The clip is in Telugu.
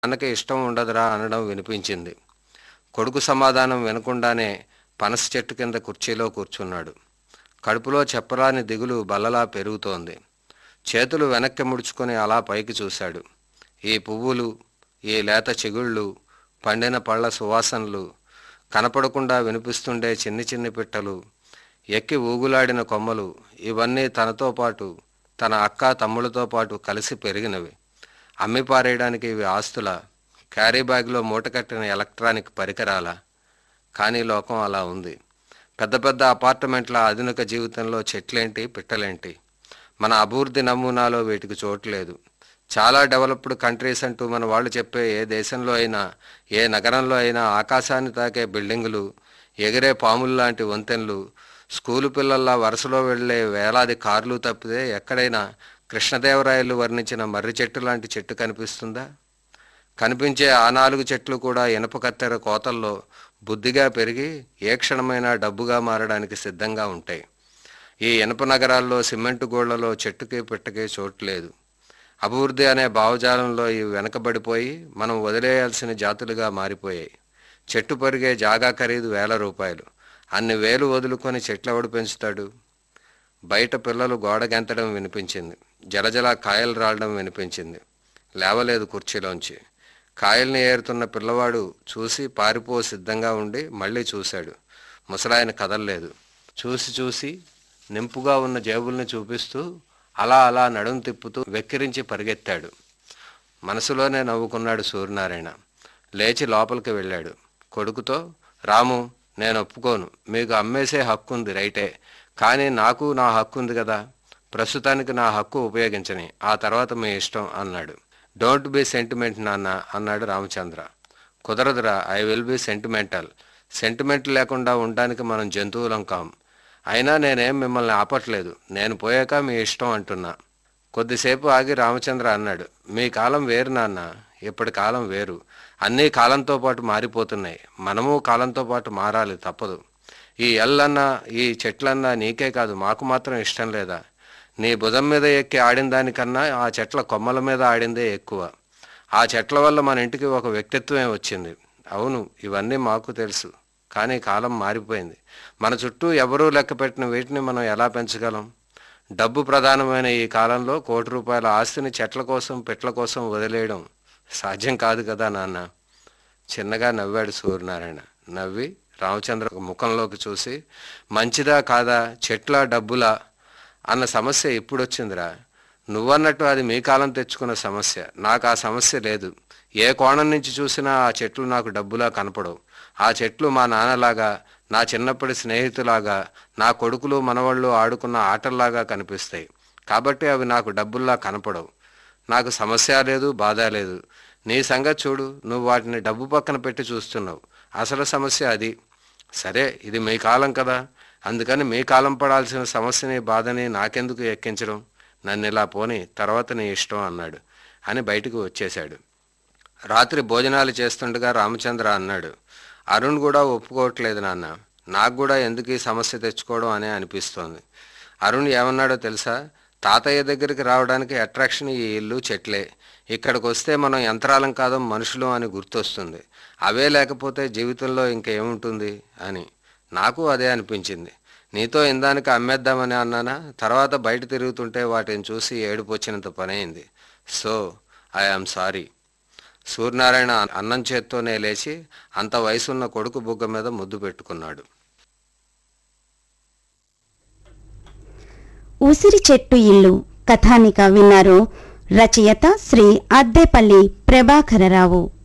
నాన్నకి ఇష్టం ఉండదురా అనడం వినిపించింది కొడుకు సమాధానం వినకుండానే పనస చెట్టు కింద కుర్చీలో కూర్చున్నాడు కడుపులో చెప్పరాని దిగులు బల్లలా పెరుగుతోంది చేతులు వెనక్కి ముడుచుకొని అలా పైకి చూశాడు ఈ పువ్వులు ఈ లేత చిగుళ్ళు పండిన పళ్ళ సువాసనలు కనపడకుండా వినిపిస్తుండే చిన్ని చిన్ని పిట్టలు ఎక్కి ఊగులాడిన కొమ్మలు ఇవన్నీ తనతో పాటు తన అక్క తమ్ముళ్ళతో పాటు కలిసి పెరిగినవి అమ్మి పారేయడానికి ఇవి ఆస్తుల క్యారీ బ్యాగ్లో మూటకట్టిన ఎలక్ట్రానిక్ పరికరాల కానీ లోకం అలా ఉంది పెద్ద పెద్ద అపార్ట్మెంట్ల ఆధునిక జీవితంలో చెట్లేంటి పిట్టలేంటి మన అభివృద్ధి నమూనాలో వీటికి చోటు లేదు చాలా డెవలప్డ్ కంట్రీస్ అంటూ మన వాళ్ళు చెప్పే ఏ దేశంలో అయినా ఏ నగరంలో అయినా ఆకాశాన్ని తాకే బిల్డింగులు ఎగిరే పాములు లాంటి వంతెనలు స్కూలు పిల్లల్లా వరుసలో వెళ్ళే వేలాది కార్లు తప్పితే ఎక్కడైనా కృష్ణదేవరాయలు వర్ణించిన మర్రి చెట్టు లాంటి చెట్టు కనిపిస్తుందా కనిపించే ఆ నాలుగు చెట్లు కూడా ఇనప కత్తెర కోతల్లో బుద్ధిగా పెరిగి ఏ క్షణమైనా డబ్బుగా మారడానికి సిద్ధంగా ఉంటాయి ఈ ఇనప నగరాల్లో సిమెంటు గోళ్లలో చెట్టుకి పిట్టకి చోటు లేదు అభివృద్ధి అనే భావజాలంలో ఇవి వెనకబడిపోయి మనం వదిలేయాల్సిన జాతులుగా మారిపోయాయి చెట్టు పెరిగే జాగా ఖరీదు వేల రూపాయలు అన్ని వేలు వదులుకొని చెట్లెవడు పెంచుతాడు బయట పిల్లలు గోడ గెంతడం వినిపించింది జలజల కాయలు రాలడం వినిపించింది లేవలేదు కుర్చీలోంచి కాయల్ని ఏరుతున్న పిల్లవాడు చూసి పారిపో సిద్ధంగా ఉండి మళ్ళీ చూశాడు ముసలాయన కదలలేదు చూసి చూసి నింపుగా ఉన్న జేబుల్ని చూపిస్తూ అలా అలా నడుం తిప్పుతూ వెక్కిరించి పరిగెత్తాడు మనసులోనే నవ్వుకున్నాడు సూర్యనారాయణ లేచి లోపలికి వెళ్ళాడు కొడుకుతో రాము నేను ఒప్పుకోను మీకు అమ్మేసే హక్కు ఉంది రైటే కానీ నాకు నా హక్కు ఉంది కదా ప్రస్తుతానికి నా హక్కు ఉపయోగించని ఆ తర్వాత మీ ఇష్టం అన్నాడు డోంట్ బి సెంటిమెంట్ నాన్న అన్నాడు రామచంద్ర కుదరదురా I will be sentimental sentiment లేకుండా ఉండడానికి మనం జంతువులం కాం అయినా నేనేం మిమ్మల్ని ఆపట్లేదు నేను పోయాక మీ ఇష్టం అంటున్నా కొద్దిసేపు ఆగి రామచంద్ర అన్నాడు మీ కాలం వేరు నాన్న ఇప్పటి కాలం వేరు అన్నీ కాలంతో పాటు మారిపోతున్నాయి మనము కాలంతో పాటు మారాలి తప్పదు ఈ ఎల్లన్నా ఈ చెట్లన్నా నీకే కాదు మాకు మాత్రం ఇష్టం లేదా నీ భుజం మీద ఎక్కి ఆడిన దానికన్నా ఆ చెట్ల కొమ్మల మీద ఆడిందే ఎక్కువ ఆ చెట్ల వల్ల మన ఇంటికి ఒక వ్యక్తిత్వమే వచ్చింది అవును ఇవన్నీ మాకు తెలుసు కానీ కాలం మారిపోయింది మన చుట్టూ ఎవరూ లెక్క పెట్టిన వీటిని మనం ఎలా పెంచగలం డబ్బు ప్రధానమైన ఈ కాలంలో కోటి రూపాయల ఆస్తిని చెట్ల కోసం పెట్ల కోసం వదిలేయడం సాధ్యం కాదు కదా నాన్న చిన్నగా నవ్వాడు సూర్యనారాయణ నవ్వి రామచంద్ర ముఖంలోకి చూసి మంచిదా కాదా చెట్ల డబ్బులా అన్న సమస్య ఇప్పుడొచ్చిందిరా నువ్వన్నట్టు అది మీ కాలం తెచ్చుకున్న సమస్య నాకు ఆ సమస్య లేదు ఏ కోణం నుంచి చూసినా ఆ చెట్లు నాకు డబ్బులా కనపడవు ఆ చెట్లు మా నాన్నలాగా నా చిన్నప్పటి స్నేహితులాగా నా కొడుకులు మనవాళ్ళు ఆడుకున్న ఆటల్లాగా కనిపిస్తాయి కాబట్టి అవి నాకు డబ్బుల్లా కనపడవు నాకు సమస్య లేదు బాధ లేదు నీ సంగతి చూడు నువ్వు వాటిని డబ్బు పక్కన పెట్టి చూస్తున్నావు అసలు సమస్య అది సరే ఇది మీ కాలం కదా అందుకని మీ కాలం పడాల్సిన సమస్యని బాధని నాకెందుకు ఎక్కించడం నన్ను ఇలా పోని తర్వాత నీ ఇష్టం అన్నాడు అని బయటకు వచ్చేశాడు రాత్రి భోజనాలు చేస్తుండగా రామచంద్ర అన్నాడు అరుణ్ కూడా ఒప్పుకోవట్లేదు నాన్న నాకు కూడా ఎందుకు ఈ సమస్య తెచ్చుకోవడం అనే అనిపిస్తోంది అరుణ్ ఏమన్నాడో తెలుసా తాతయ్య దగ్గరికి రావడానికి అట్రాక్షన్ ఈ ఇల్లు చెట్లే ఇక్కడికి వస్తే మనం యంత్రాలం కాదో మనుషులు అని గుర్తొస్తుంది అవే లేకపోతే జీవితంలో ఇంకేముంటుంది అని నాకు అదే అనిపించింది నీతో ఇందానికి అమ్మేద్దామని అన్నానా తర్వాత బయట తిరుగుతుంటే వాటిని చూసి ఏడుపు వచ్చినంత పనైంది సో ఐఆమ్ సారీ సూర్యనారాయణ అన్నం చేత్తోనే లేచి అంత వయసున్న కొడుకు బుగ్గ మీద ముద్దు పెట్టుకున్నాడు ఉసిరి చెట్టు ఇల్లు కథానిక విన్నారు రచయిత శ్రీ అద్దెపల్లి ప్రభాకరరావు